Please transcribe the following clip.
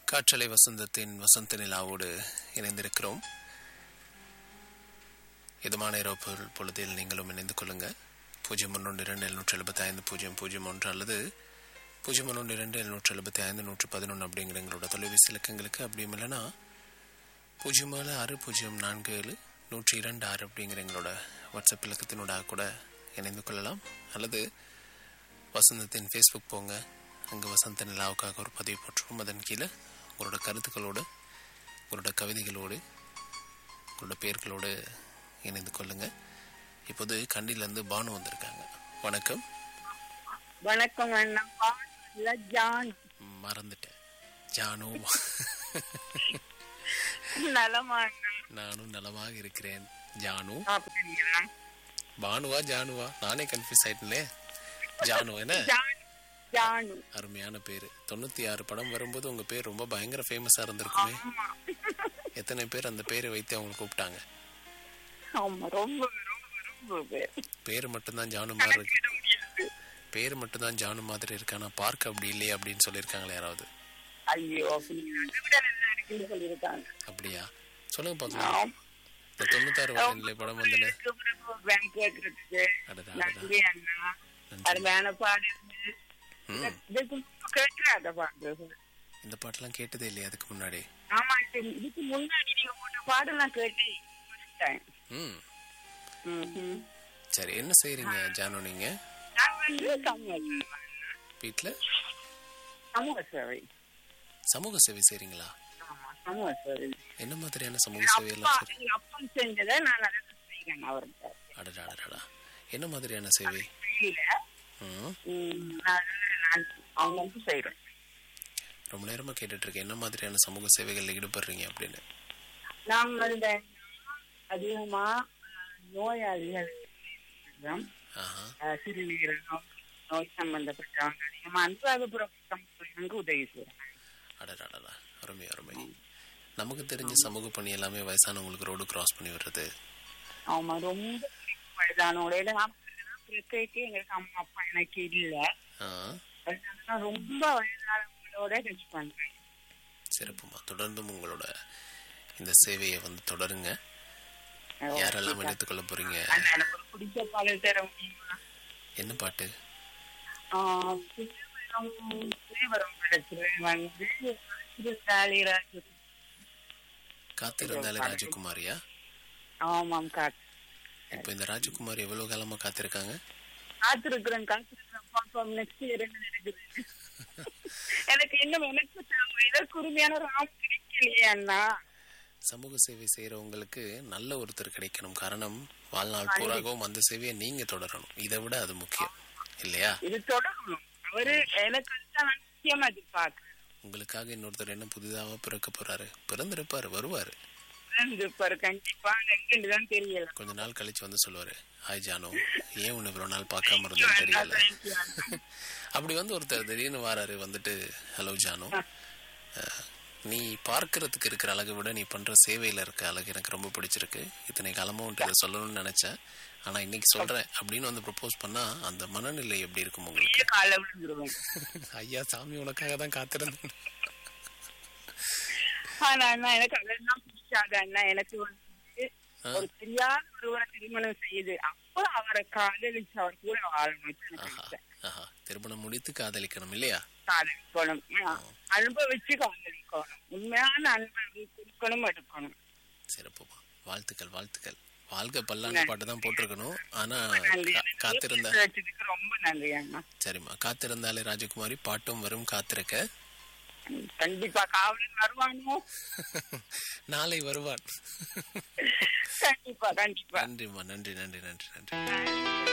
காற்றலை வசந்தத்தின் வசந்த நிலாவோடு இணைந்திருக்கிறோம் இதமான இரவு பொ- பொழுதில் நீங்களும் இணைந்து கொள்ளுங்க பூஜ்ஜியம் ஒன்று இரண்டு எழுநூற்றி எழுபத்தி ஐந்து பூஜ்ஜியம் பூஜ்ஜியம் ஒன்று அல்லது பூஜ்ஜியம் ஒன்று இரண்டு எழுநூற்றி எழுபத்தி ஐந்து நூற்றி பதினொன்று அப்படிங்கிற எங்களோட தொலைபேசி இலக்கங்களுக்கு அப்படியும் இல்லைன்னா பூஜ்ஜியம் ஏழு ஆறு பூஜ்ஜியம் நான்கு ஏழு நூற்றி இரண்டு ஆறு அப்படிங்கிற எங்களோட வாட்ஸ்அப் இலக்கத்தினூடாக கூட இணைந்து கொள்ளலாம் அல்லது வசந்தத்தின் ஃபேஸ்புக் போங்க அங்கே வசந்த நிலாவுக்காக ஒரு பதிவு போட்டிருக்கோம் அதன் கீழே உங்களோட கருத்துக்களோடு உங்களோட கவிதைகளோடு உங்களோட பெயர்களோடு இணைந்து கொள்ளுங்க இப்போது கண்டிலேருந்து பானு வந்திருக்காங்க வணக்கம் வணக்கம் அண்ணா இல்ல ஜான் மறந்துட்டேன் ஜானு நலமா அண்ணா நானும் நலமாக இருக்கிறேன் ஜானு சாப்பிட்டீங்களா பானுவா ஜானுவா நானே கன்ஃபியூஸ் ஆயிட்டேனே ஜானு என்ன ஜான் ஜானு அருமையான பேர் தொண்ணூற்றி ஆறு படம் வரும்போது உங்கள் பேர் ரொம்ப பயங்கர ஃபேமஸாக இருந்திருக்குமே ஆமா எத்தனை பேர் அந்த பேரை வைத்து அவங்க கூப்பிட்டாங்க ஆமா ரொம்ப ரொம்ப ரொம்ப பேர் பேர் மட்டும்தான் ஜானு மாதிரி இருக்கு கணக்கிட முடியாது பேர் மட்டும்தான் ஜானு மாதிரி இருக்கு ஆனா பார்க்க அப்படி இல்லையே அப்படின்னு சொல்லியிருக்காங்களே யாராவது ஐயோ அப்படிங்களா அதை விட நல்லா இருக்குன்னு சொல்லியிருக்காங்க அப்படியா சொல்லுங்க பார்க்கலாம் ஆமா. இந்த தொண்ணூத்தாறு வயதிலே படம் வந்தன இதுக்கு பிறகு பேங்க் கேட்கறதுக்கு அடடா அடடா நன்றி அண்ணா நன்றி. அருமையான பாடு ம் இதுக்கு கேட்கிறாத பாட்டு இந்த பாட்டெல்லாம் கேட்டதே இல்லையா அதுக்கு முன்னாடி ஆமா இது- இதுக்கு முன்னாடி நீங்க போட்ட பாடெல்லாம் கேட்டேன் first time. ம் ம்ஹும். சரி என்ன செய்றீங்க ஜானு நீங்க நான் வந்து சமூக சேவை. வீட்டில் சமூக சேவை சமூக சேவை செய்றீங்களா ஆமா சமூக சேவை என்ன மாதிரியான சமூக அப்பா சேவையெல்லாம் சரி எங்க அப்பன் செஞ்சதை நான் அதை செய்கிறேன் அவர்கிட்ட அடடா அடடா என்ன மாதிரியான சேவை வெளியில ம் ம், நான் நான் அவங்களுக்கு செய்யறேன் ரொம்ப நேரமா கேட்டுட்டு இருக்கேன் என்ன மாதிரியான சமூக சேவைகள்ல ஈடுபடுறீங்க அப்படின்னு நாங்கள் இந்த அதிகமா அஹ், நோயாளிகள் இருக்கிறோம். ஆஹா அஹ், சிறுநீரகம் நோய் சம்பந்தப்பட்டவங்க அதிகமா அனுராதபுரம் சமூகங்களுக்கு உதவி செய்யறேன் அடடா அடடா அருமை அருமை நமக்கு தெரிஞ்ச சமூக பணி எல்லாமே வயசானவங்களுக்கு ரோடு கிராஸ் பண்ணி விடுறது ஆமா ரொம்ப வயதானவங்களோட நான் பிரத்யேக எங்களுக்கு அம்மா அப்பா எனக்கு இல்ல ஆ அதனால நான் ரொம்ப வயதானவங்களோட ஹெல்ப் பண்றேன் சிறப்புமா தொடர்ந்தும் உங்களோட இந்த சேவையை வந்து தொடருங்க யாரெல்லாம் இணைத்துக் கொள்ள போறீங்க அண்ணா, எனக்கு ஒரு பிடிச்ச பாடல் தர முடியுமா என்ன பாட்டு ஆஹ் திருமணம் தேவரம் படத்துல வந்து திருத்தாளி ராஜு காத்திருந்தாலே ராஜகுமாரியா ஆமாம் காத்து இப்போ இந்த ராஜகுமாரி எவ்வளவு காலமா காத்திருக்காங்க காத்திருக்கிறேன் காத்திருக்கிறேன் பாப்போம் நெக்ஸ்ட் இயர் என்ன நடக்குது எனக்கு இன்னும் எனக்கு தாங்க இதற்கு உரிமையான ராம் கிடைக்கலையே அண்ணா சமூக சேவை செய்யறவங்களுக்கு நல்ல ஒருத்தர் கிடைக்கணும் காரணம் வாழ்நாள் பூராகவும் அந்த சேவையை நீங்க தொடரணும் இதை விட அது முக்கியம் இல்லையா இது தொடரணும் அவரு எனக்கு வந்து நான் நிச்சயமா எதிர்பார்க்கிறேன் உங்களுக்காக இன்னொருத்தர் என்ன புதிதாக பிறக்க போறாரு பிறந்திருப்பாரு வருவாரு இருப்பாரு கண்டிப்பா எங்கன்னு தெரியல கொஞ்ச நாள் கழிச்சு வந்து சொல்லுவாரு ஹாய் ஜானு ஏன் உன்னை இவ்வளவு நாள் பார்க்காம இருந்தேன்னு தெரியல Thank you, அண்ணா. அப்படி வந்து ஒருத்தர் திடீர்னு வாராரு வந்துட்டு ஹலோ ஜானு அஹ், நீ பார்க்கறதுக்கு இருக்கிற அழகை விட நீ பண்ற சேவையில இருக்க அழகு எனக்கு ரொம்ப பிடிச்சிருக்கு இத்தனை காலமா உன்ட்டு இதை சொல்லணும்னு நினைச்சேன் ஆனா இன்னைக்கு சொல்றேன் அப்படின்னு வந்து ப்ரப்போஸ் பண்ணா அந்த மனநிலை எப்படி இருக்கும் உங்களுக்கு பெரிய கால விழுந்துருவேன் ஐயா சாமி உனக்காக தான் காத்திருந்தேன் ஆனா அண்ணா எனக்கு அதெல்லாம் பிடிக்காது அண்ணா எனக்கு வந்து ஆ. ஒரு தெரியாத ஒருவரை திருமணம் செய்யுது அப்ப அவரை காதலிச்சு அவர் கூட வாழணும் எனக்கு ஆஹா ஆசை. ஆஹா திருமணம் முடித்து காதலிக்கணும் இல்லையா காதலிக்கணும் ஆ. அனுபவிச்சு காதலிக்கணும் உண்மையான அன்பை கொடுக்கணும் எடுக்கணும் சிறப்புமா வாழ்த்துக்கள் வாழ்த்துக்கள் வாழ்க்கை பல்லாண்டு பாட்டு தான் போட்டிருக்கணும் ஆனா நன்றி கா- காத்திருந்தா வச்சதுக்கு ரொம்ப நன்றி அண்ணா சரிம்மா காத்திருந்தாலே ராஜகுமாரி பாட்டும் வரும் காத்திருக்க கண்டிப்பா காவலன் வருவானோ நாளை வருவான் கண்டிப்பா கண்டிப்பா நன்றிம்மா நன்றி நன்றி நன்றி நன்றி